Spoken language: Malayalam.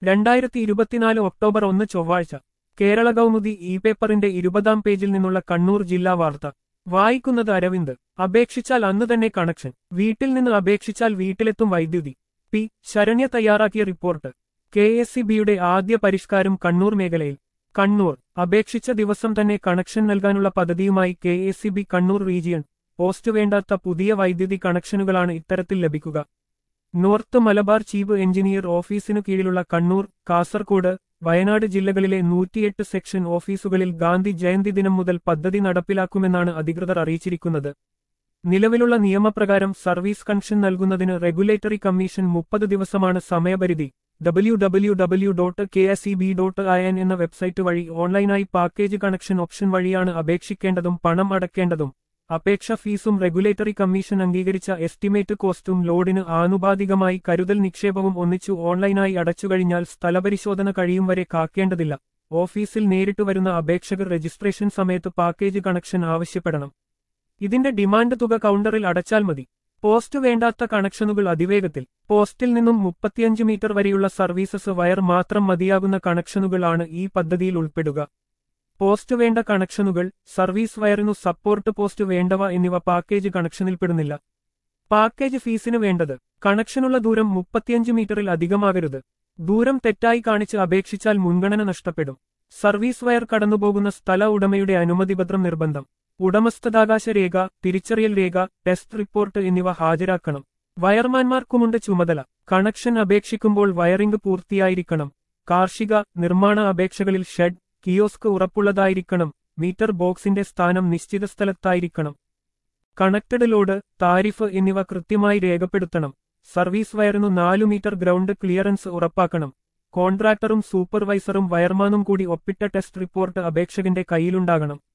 രണ്ടായിരത്തി ഇരുപത്തിനാല് ഒക്ടോബർ ഒന്ന് ചൊവ്വാഴ്ച കേരള കൗമുദി ഇ പേപ്പറിന്റെ ഇരുപതാം പേജിൽ നിന്നുള്ള കണ്ണൂർ ജില്ലാ വാർത്ത വായിക്കുന്നത് അരവിന്ദ് അപേക്ഷിച്ചാൽ അന്ന് തന്നെ കണക്ഷൻ വീട്ടിൽ നിന്ന് അപേക്ഷിച്ചാൽ വീട്ടിലെത്തും വൈദ്യുതി പി ശരണ്യ തയ്യാറാക്കിയ റിപ്പോർട്ട് കെ എസ് സി ബിയുടെ ആദ്യ പരിഷ്കാരം കണ്ണൂർ മേഖലയിൽ കണ്ണൂർ അപേക്ഷിച്ച ദിവസം തന്നെ കണക്ഷൻ നൽകാനുള്ള പദ്ധതിയുമായി K S C B Kannur region post വേണ്ടാത്ത പുതിയ വൈദ്യുതി കണക്ഷനുകളാണ് ഇത്തരത്തിൽ ലഭിക്കുക നോർത്ത് മലബാർ ചീഫ് എഞ്ചിനീയർ ഓഫീസിനു കീഴിലുള്ള കണ്ണൂർ കാസർകോട് വയനാട് ജില്ലകളിലെ നൂറ്റിയെട്ട് സെക്ഷൻ ഓഫീസുകളിൽ ഗാന്ധി ജയന്തി ദിനം മുതൽ പദ്ധതി നടപ്പിലാക്കുമെന്നാണ് അധികൃതർ അറിയിച്ചിരിക്കുന്നത് നിലവിലുള്ള നിയമപ്രകാരം സർവീസ് കണക്ഷൻ നൽകുന്നതിന് റെഗുലേറ്ററി കമ്മീഷൻ മുപ്പത് ദിവസമാണ് സമയപരിധി W W W dot K S E B dot I N എന്ന വെബ്സൈറ്റ് വഴി ഓൺലൈനായി പാക്കേജ് കണക്ഷൻ ഓപ്ഷൻ വഴിയാണ് അപേക്ഷിക്കേണ്ടതും പണം അടക്കേണ്ടതും അപേക്ഷ ഫീസും റെഗുലേറ്ററി കമ്മീഷൻ അംഗീകരിച്ച എസ്റ്റിമേറ്റ് കോസ്റ്റും ലോഡിന് ആനുപാതികമായി കരുതൽ നിക്ഷേപവും ഒന്നിച്ചു ഓൺലൈനായി അടച്ചുകഴിഞ്ഞാൽ സ്ഥലപരിശോധന കഴിയും വരെ കാക്കേണ്ടതില്ല ഓഫീസിൽ നേരിട്ട് വരുന്ന അപേക്ഷകർ രജിസ്ട്രേഷൻ സമയത്ത് പാക്കേജ് കണക്ഷൻ ആവശ്യപ്പെടണം ഇതിന്റെ ഡിമാൻഡ് തുക കൗണ്ടറിൽ അടച്ചാൽ മതി പോസ്റ്റ് വേണ്ടാത്ത കണക്ഷനുകൾ അതിവേഗത്തിൽ പോസ്റ്റിൽ നിന്നും മുപ്പത്തിയഞ്ച് മീറ്റർ വരെയുള്ള സർവീസസ് വയർ മാത്രം മതിയാകുന്ന കണക്ഷനുകളാണ് ഈ പദ്ധതിയിൽ ഉൾപ്പെടുക പോസ്റ്റ് വേണ്ട കണക്ഷനുകൾ സർവീസ് വയറിനു സപ്പോർട്ട് പോസ്റ്റ് വേണ്ടവ എന്നിവ പാക്കേജ് കണക്ഷനിൽപ്പെടുന്നില്ല പാക്കേജ് ഫീസിന് വേണ്ടത് കണക്ഷനുള്ള ദൂരം മുപ്പത്തിയഞ്ച് മീറ്ററിൽ അധികമാകരുത് ദൂരം തെറ്റായി കാണിച്ച് അപേക്ഷിച്ചാൽ മുൻഗണന നഷ്ടപ്പെടും സർവീസ് വയർ കടന്നുപോകുന്ന സ്ഥല ഉടമയുടെ അനുമതിപത്രം നിർബന്ധം ഉടമസ്ഥതാകാശ രേഖ തിരിച്ചറിയൽ രേഖ ടെസ്റ്റ് റിപ്പോർട്ട് എന്നിവ ഹാജരാക്കണം വയർമാൻമാർക്കുമുണ്ട് ചുമതല കണക്ഷൻ അപേക്ഷിക്കുമ്പോൾ വയറിംഗ് പൂർത്തിയായിരിക്കണം കാർഷിക നിർമ്മാണ അപേക്ഷകളിൽ ഷെഡ് കിയോസ്ക് ഉറപ്പുള്ളതായിരിക്കണം മീറ്റർ ബോക്സിന്റെ സ്ഥാനം നിശ്ചിത സ്ഥലത്തായിരിക്കണം കണക്റ്റഡ് ലോഡ് താരിഫ് എന്നിവ കൃത്യമായി രേഖപ്പെടുത്തണം സർവീസ് വയറിനു നാലു മീറ്റർ ഗ്രൗണ്ട് ക്ലിയറൻസ് ഉറപ്പാക്കണം കോൺട്രാക്ടറും സൂപ്പർവൈസറും വയർമാനും കൂടി ഒപ്പിട്ട ടെസ്റ്റ് റിപ്പോർട്ട് അപേക്ഷകന്റെ കയ്യിലുണ്ടാകണം